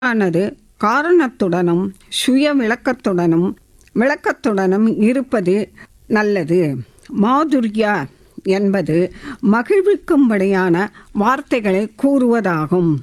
ஆனது காரணத்துடனும் சுய விளக்கத்துடனும் விளக்கத்துடனும் இருப்பது நல்லது மாதுர்யா என்பது மகிழ்விக்கும்படியான வார்த்தைகளை கூறுவதாகும்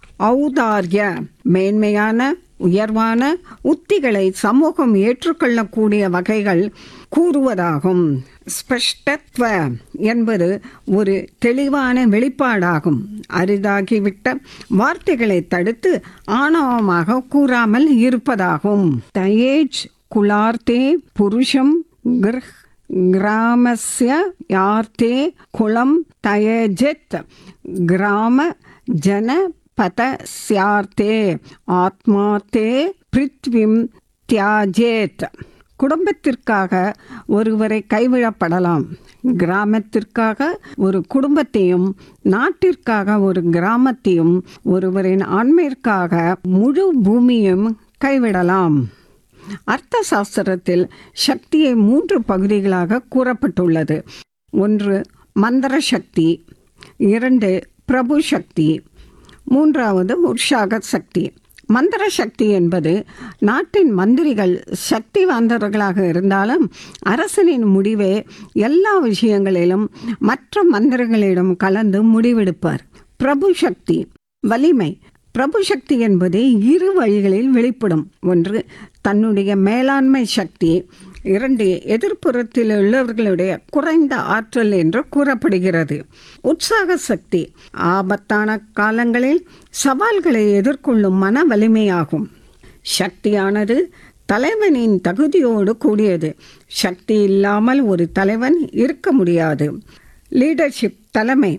ஔதார்ய மேன்மையான உயர்வான உத்திகளை சமூகம் ஏற்றுக்கொள்ளக்கூடிய வகைகள் கூறுவதாகும் ஸ்பஷ்டத்வ என்பது ஒரு தெளிவான வெளிப்பாடாகும் அரிதாகிவிட்ட வார்த்தைகளை தடுத்து ஆணவமாக கூறாமல் இருப்பதாகும் தயேஜ் குலார்த்தே புருஷம் கிரஹ் கிராமஸ்ய யார்த்தே குளம் தயஜெத் கிராம ஜன பதஸ்யார்த்தே ஆத்மார்த்தே பிருத்விம் தியாஜேத் குடும்பத்திற்காக ஒருவரை கைவிடப்படலாம் கிராமத்திற்காக ஒரு குடும்பத்தையும் நாட்டிற்காக ஒரு கிராமத்தையும் ஒருவரின் ஆண்மையிற்காக முழு பூமியும் கைவிடலாம் அர்த்த சாஸ்திரத்தில் சக்தியை மூன்று பகுதிகளாக கூறப்பட்டுள்ளது ஒன்று மந்திர சக்தி இரண்டு பிரபு சக்தி மூன்றாவது உற்சாக சக்தி மந்திர சக்தி என்பது நாட்டின் மந்திரிகள் சக்தி வாய்ந்தவர்களாக இருந்தாலும் அரசனின் முடிவே எல்லா விஷயங்களிலும் மற்ற மந்திரிகளிடம் கலந்து முடிவெடுப்பார் பிரபு சக்தி வலிமை பிரபு சக்தி என்பது இரு வழிகளில் வெளிப்படும் ஒன்று தன்னுடைய மேலாண்மை சக்தி இரண்டு எதிர்ப்புறத்தில் உள்ளவர்களுடைய குறைந்த ஆற்றல் என்று கூறப்படுகிறது உற்சாக சக்தி ஆபத்தான காலங்களில் சவால்களை எதிர்கொள்ளும் மன வலிமையாகும் சக்தியானது தலைவனின் தகுதியோடு கூடியது சக்தி இல்லாமல் ஒரு தலைவன் இருக்க முடியாது லீடர்ஷிப் தலைமை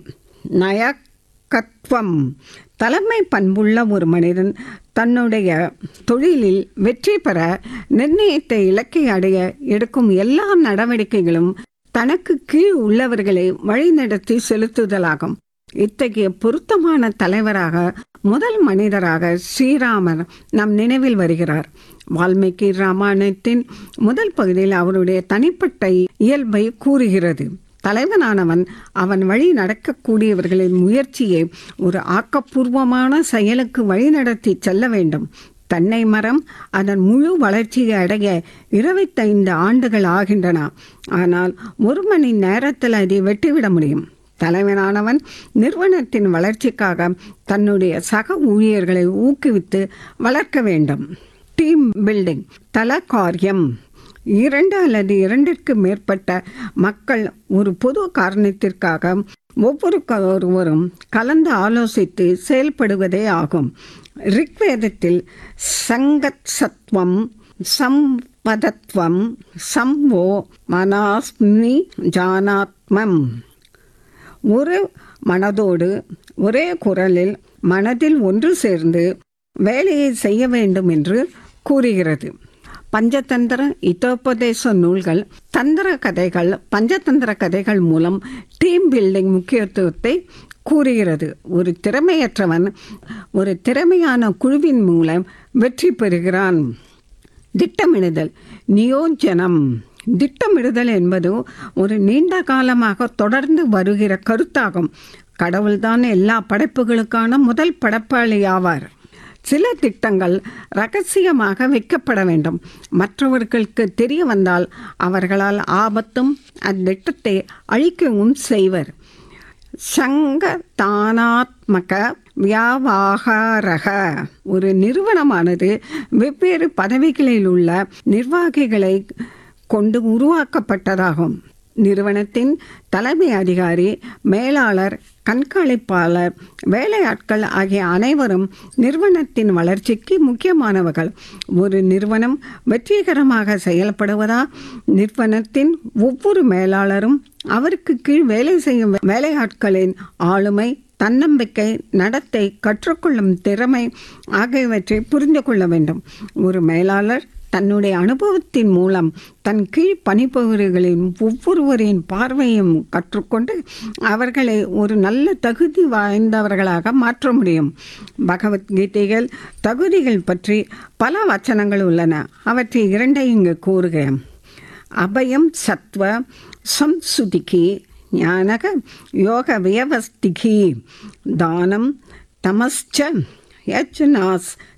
நயக்கத்துவம் தலைமை பண்புள்ள ஒரு மனிதன் தன்னுடைய தொழிலில் வெற்றி பெற நிர்ணயித்த இலக்கை அடைய எடுக்கும் எல்லா நடவடிக்கைகளும் தனக்கு கீழ் உள்ளவர்களை வழிநடத்தி செலுத்துதலாகும் இத்தகைய பொருத்தமான தலைவராக முதல் மனிதராக ஸ்ரீராமர் நம் நினைவில் வருகிறார் வால்மீகி ராமாயணத்தின் முதல் பகுதியில் அவருடைய தனிப்பட்ட இயல்பை கூறுகிறது தலைவனானவன் அவன் வழி நடக்கக்கூடியவர்களின் முயற்சியை ஒரு ஆக்கப்பூர்வமான செயலுக்கு வழிநடத்தி செல்ல வேண்டும் தென்னை மரம் அதன் முழு வளர்ச்சியை அடைய இருபத்தைந்து ஆண்டுகள் ஆகின்றன ஆனால் ஒரு மணி நேரத்தில் அதை வெட்டிவிட முடியும் தலைவனானவன் நிறுவனத்தின் வளர்ச்சிக்காக தன்னுடைய சக ஊழியர்களை ஊக்குவித்து வளர்க்க வேண்டும் டீம் பில்டிங் தல காரியம் இரண்டு அல்லது இரண்டிற்கு மேற்பட்ட மக்கள் ஒரு பொது காரணத்திற்காக ஒவ்வொரு ஒருவரும் கலந்து ஆலோசித்து செயல்படுவதே ஆகும் ரிக்வேதத்தில் சங்கத் சத்வம் சம்பதத்வம் சம்போ மனாஸ்மி ஜானாத்மம் ஒரு மனதோடு ஒரே குரலில் மனதில் ஒன்று சேர்ந்து வேலையை செய்ய வேண்டும் என்று கூறுகிறது பஞ்சதந்திர இதோபதேச நூல்கள் தந்திர கதைகள் பஞ்சதந்திர கதைகள் மூலம் டீம் பில்டிங் முக்கியத்துவத்தை கூறுகிறது ஒரு திறமையற்றவன் ஒரு திறமையான குழுவின் மூலம் வெற்றி பெறுகிறான் திட்டமிடுதல் நியோஜனம் திட்டமிடுதல் என்பது ஒரு நீண்ட காலமாக தொடர்ந்து வருகிற கருத்தாகும் கடவுள்தான் எல்லா படைப்புகளுக்கான முதல் படைப்பாளி ஆவார் சில திட்டங்கள் ரகசியமாக வைக்கப்பட வேண்டும் மற்றவர்களுக்கு தெரிய வந்தால் அவர்களால் ஆபத்தும் அத்திட்டத்தை அழிக்கவும் செய்வர் சங்க தானாத்மக வியாபாரக ஒரு நிறுவனமானது வெவ்வேறு பதவிகளில் உள்ள நிர்வாகிகளை கொண்டு உருவாக்கப்பட்டதாகும் நிறுவனத்தின் தலைமை அதிகாரி மேலாளர் கண்காணிப்பாளர் வேலையாட்கள் ஆகிய அனைவரும் நிறுவனத்தின் வளர்ச்சிக்கு முக்கியமானவர்கள் ஒரு நிறுவனம் வெற்றிகரமாக செயல்படுவதா நிறுவனத்தின் ஒவ்வொரு மேலாளரும் அவருக்கு கீழ் வேலை செய்யும் வேலையாட்களின் ஆளுமை தன்னம்பிக்கை நடத்தை கற்றுக்கொள்ளும் திறமை ஆகியவற்றை புரிந்து கொள்ள வேண்டும் ஒரு மேலாளர் தன்னுடைய அனுபவத்தின் மூலம் தன் கீழ் பணிபுரிகளின் ஒவ்வொருவரின் பார்வையும் கற்றுக்கொண்டு அவர்களை ஒரு நல்ல தகுதி வாய்ந்தவர்களாக மாற்ற முடியும் பகவத்கீதைகள் தகுதிகள் பற்றி பல வச்சனங்கள் உள்ளன அவற்றை இரண்டை இங்கு கூறுகிறேன் அபயம் சத்வ சம்சுதிகி ஞானக யோக வியவஸ்திகி தானம் தமஸ்ச யஜ்னாஸ்